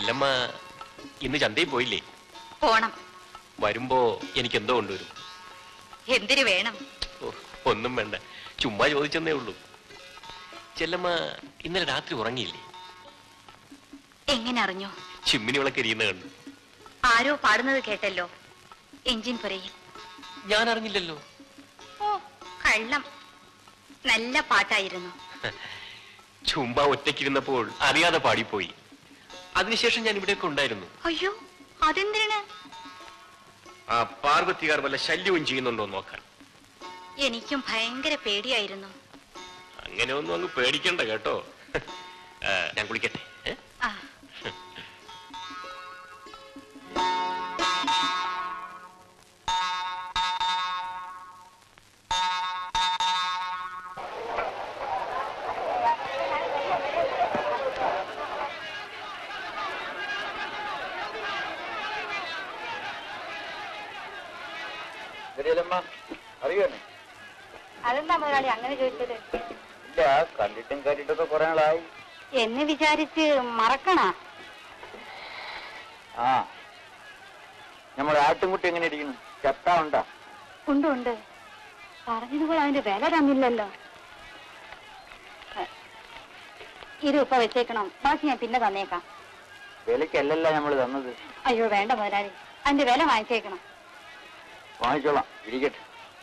ചെല്ലമ്മ ഇന്ന് ചന്തയിൽ പോയില്ലേ പോണം വരുമ്പോ എനിക്ക് എന്തോ കൊണ്ടുവരും എന്തിനു വേണം ഓ, ഒന്നും വേണ്ട ചുമ്മാ ചോദിച്ചെന്നേ ഉള്ളൂ ചെല്ലമ്മ ഇന്നലെ രാത്രി ഉറങ്ങിയില്ലേ എങ്ങനെ അറിഞ്ഞു ചിമ്മിനി വിളക്ക് എരിയുന്ന കണ്ടു ആരോ പാടുന്നത് കേട്ടല്ലോ എഞ്ചിൻ പുരയിൽ ഞാൻ അറിഞ്ഞില്ലല്ലോ ഓ കള്ളം നല്ല പാട്ടായിരുന്നു ചുമ്മാ ഒറ്റയ്ക്കിരുന്നപ്പോൾ അറിയാതെ പാടിപ്പോയി അതിനുശേഷം ഞാൻ ഇവിടെയൊക്കെ ഉണ്ടായിരുന്നു അയ്യോ അതെന്തിനാണ് ആ പാർവതികാർ വല്ല ശല്യവും ചെയ്യുന്നുണ്ടോ എന്ന് നോക്കാൻ എനിക്കും ഭയങ്കര പേടിയായിരുന്നു അങ്ങനെ ഒന്നും അങ്ങ് പേടിക്കണ്ട കേട്ടോ ആ, ഞാൻ കുളിക്കട്ടെ ഏ? ആ ശരിയല്ലമ്മ അറിയുന്നേ അതെന്താ മുതലാളി അങ്ങനെ ചോദിച്ചത് ഇല്ല കണ്ടിട്ടും കേട്ടിട്ടൊക്കെ കുറെ നാളായി എന്ന് വിചാരിച്ച് മറക്കണ ആ നമ്മുടെ ആട്ടുംകുട്ടി എങ്ങനെ ഇരിക്കുന്നു ചത്താ ഉണ്ടാ ഉണ്ട് ഉണ്ട് പറഞ്ഞതുപോലെ അതിന്റെ വില തന്നില്ലല്ലോ ഇത് ഇപ്പൊ വെച്ചേക്കണം ബാക്കി ഞാൻ പിന്നെ തന്നേക്കാം വിലക്കല്ലല്ല നമ്മൾ തന്നത് അയ്യോ വേണ്ട മുതലാളി അതിന്റെ വില വാങ്ങിച്ചേക്കണം വാങ്ങിച്ചോളാം ഇരിക്കട്ടെ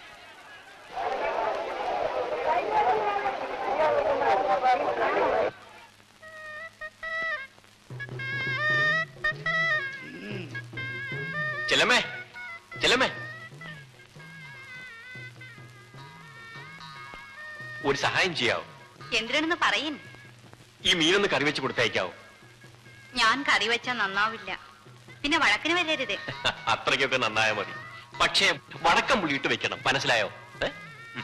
ചെല്ലമ്മേ ചെല്ലമ്മേ ഒരു സഹായം ചെയ്യാവോ എന്തിനാണെന്ന് പറയിൻ ഈ മീനൊന്ന് കറി വെച്ച് കൊടുത്തയക്കാവോ ഞാൻ കറി വെച്ചാൽ നന്നാവില്ല പിന്നെ വഴക്കിന് വരരുത് അത്രയ്ക്കൊക്കെ നന്നായാ മതി പക്ഷേ വടക്കം പുളിയിട്ട് വെക്കണം മനസ്സിലായോ ഏ? ഉം.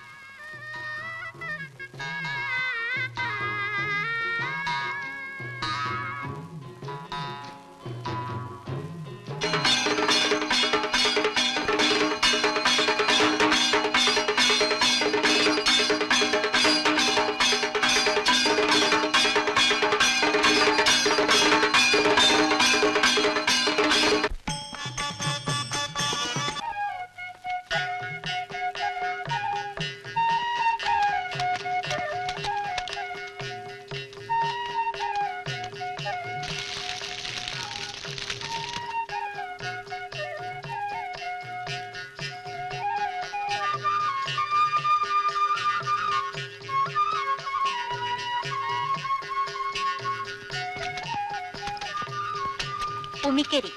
ഉമിക്കരി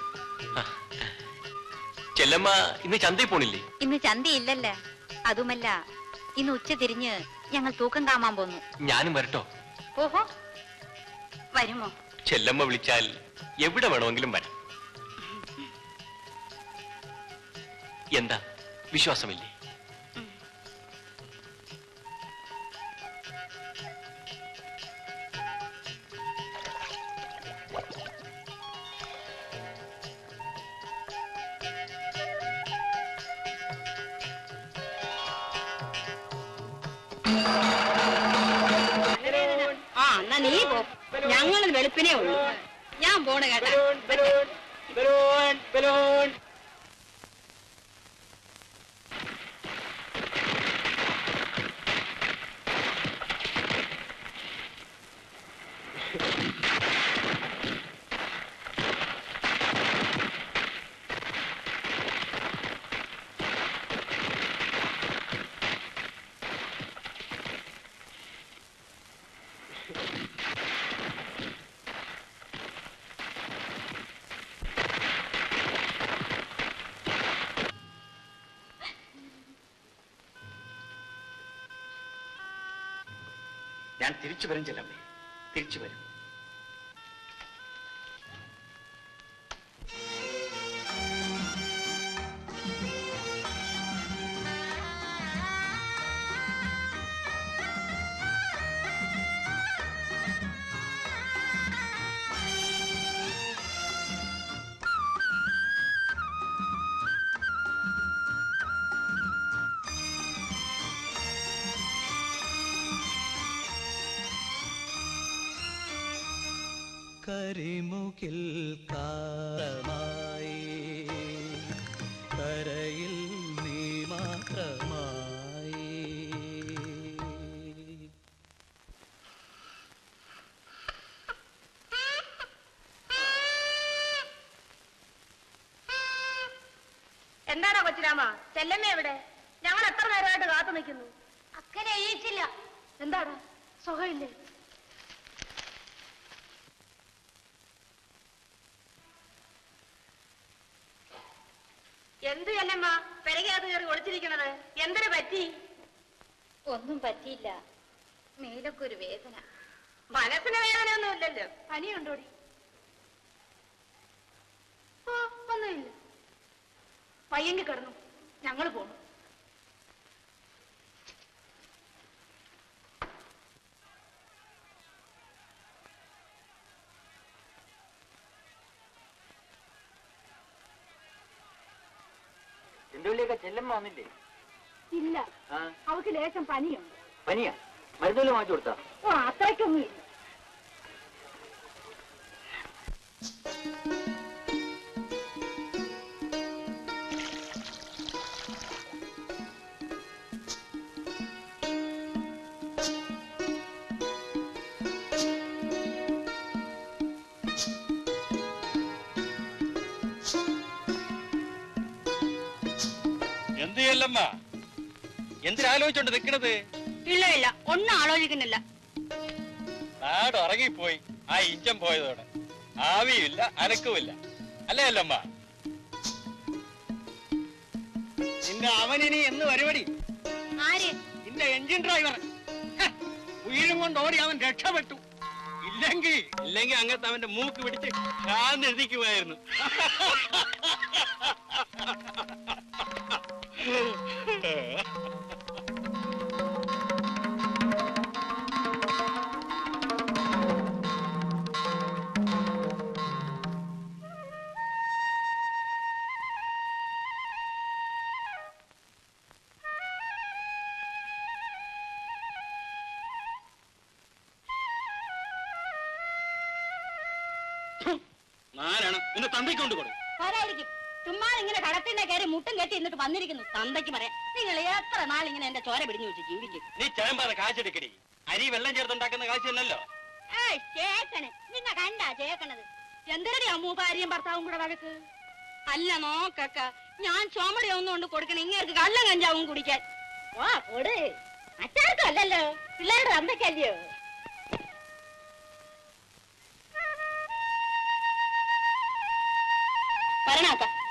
ചെല്ലമ്മ ഇന്ന് ചന്തയിൽ പോണില്ലേ ഇന്ന് ചന്തയില്ലല്ല അതുമല്ല ഇന്ന് ഉച്ച തിരിഞ്ഞ് ഞങ്ങൾ തൂക്കം കാമാൻ പോന്നു ഞാനും വരട്ടോ ഓഹോ വരുമോ ചെല്ലമ്മ വിളിച്ചാൽ എവിടെ വേണമെങ്കിലും വരാം എന്താ വിശ്വാസമില്ലേ ആ എന്നാ നീ പോ ഞങ്ങൾ വെളുപ്പിനേ ഉള്ളൂ ഞാൻ പോണ കേട്ടാ ഞാൻ തിരിച്ചു വരും ചെല്ലമ്മേ തിരിച്ചു വരും കരിമുകിൽ കാലമായി കരയിൽ നീ മാത്രമായി എന്താടാ കൊച്ചിരാമ ചെല്ലമ്മ എവിടെ ഞങ്ങൾ എത്ര നേരമായിട്ട് കാത്തു നിൽക്കുന്നു അക്കനെ എഴുതിച്ചില്ല എന്താടാ സുഖമില്ലേ എന്ത് ചെല്ലമ്മ പെരകത്ത് കയറി ഒളിച്ചിരിക്കണത് എന്തിനു പറ്റി ഒന്നും പറ്റിയില്ല മേലൊക്കെ ഒരു വേദന മനസ്സിന് വേദനയൊന്നും ഇല്ലല്ലോ പനിയുണ്ടോടി ഓ ഒന്നുമില്ല പയ്യെങ്കിൽ കിടന്നു ഞങ്ങൾ പോണു ചെണ്ടുള്ളിയൊക്കെ ചെല്ലമ്മ വന്നില്ലേ ഇല്ല ആ അവക്ക് ലേശം പനിയുണ്ട് പനിയാ മരുന്നുകൾ വാങ്ങിച്ചു കൊടുത്താ ഓ അത്രയ്ക്കൊന്നും ഇല്ല എന്ത് ചെയ്യല്ലമ്മ എന്തിനാലോചിച്ചോണ്ട് നിക്കണത് ഇല്ല ഇല്ല ഒന്നും ആലോചിക്കുന്നില്ല നാട് ഉറങ്ങിപ്പോയി ആ ഇഞ്ചം പോയതോടെ ആവിയുമില്ല അനക്കുമില്ല അല്ലേ അല്ലമ്മ നിന്റെ അവനിനി എന്ന് പരിപാടി ആര് നിന്റെ എഞ്ചിൻ ഡ്രൈവർ ഹ, ഉയിരും കൊണ്ട് ഓടി അവൻ രക്ഷപ്പെട്ടു ഇല്ലെങ്കിൽ ഇല്ലെങ്കിൽ അങ്ങനത്തെ അവന്റെ മൂക്ക് പിടിച്ച് ശാന്തിരിക്കുമായിരുന്നു നാരാണ് ഒന്ന് തന്തയ്ക്കൊണ്ട് കൊടുക്കും ആരായിരിക്കും ചുമ്മാ ഇങ്ങനെ കടത്തിന്റെ കയറി മുട്ടും കെട്ടി എന്നിട്ട് വന്നിരിക്കുന്നു തന്തയ്ക്ക് പറയാം നിങ്ങൾ എത്ര നാൾ ഇങ്ങനെ എന്റെ ചോര പിടിഞ്ഞു വെച്ച് ജീവിക്കും നീ ചേമ്പാതെ കാശെടുക്കടി അരി വെള്ളം ചേർത്തുണ്ടാക്കുന്ന കാശല്ലല്ലോ ഏയ് ചേക്കണ് നിങ്ങ കണ്ടാ ചേക്കണത് എന്തിനടി അമ്മൂ ഭാര്യയും ഭർത്താവും കൂടെ വഴക്ക് അല്ല നോക്കക്ക ഞാൻ ചുമടി ഒന്നും കൊണ്ട് കൊടുക്കണ ഇങ്ങേർക്ക് കള്ളം കഞ്ചാവും കുടിക്കാൻ വാ കൊട് മറ്റാർക്കും അല്ലല്ലോ പിള്ളേരുടെ അന്തക്കല്ലയോ വരണാക്ക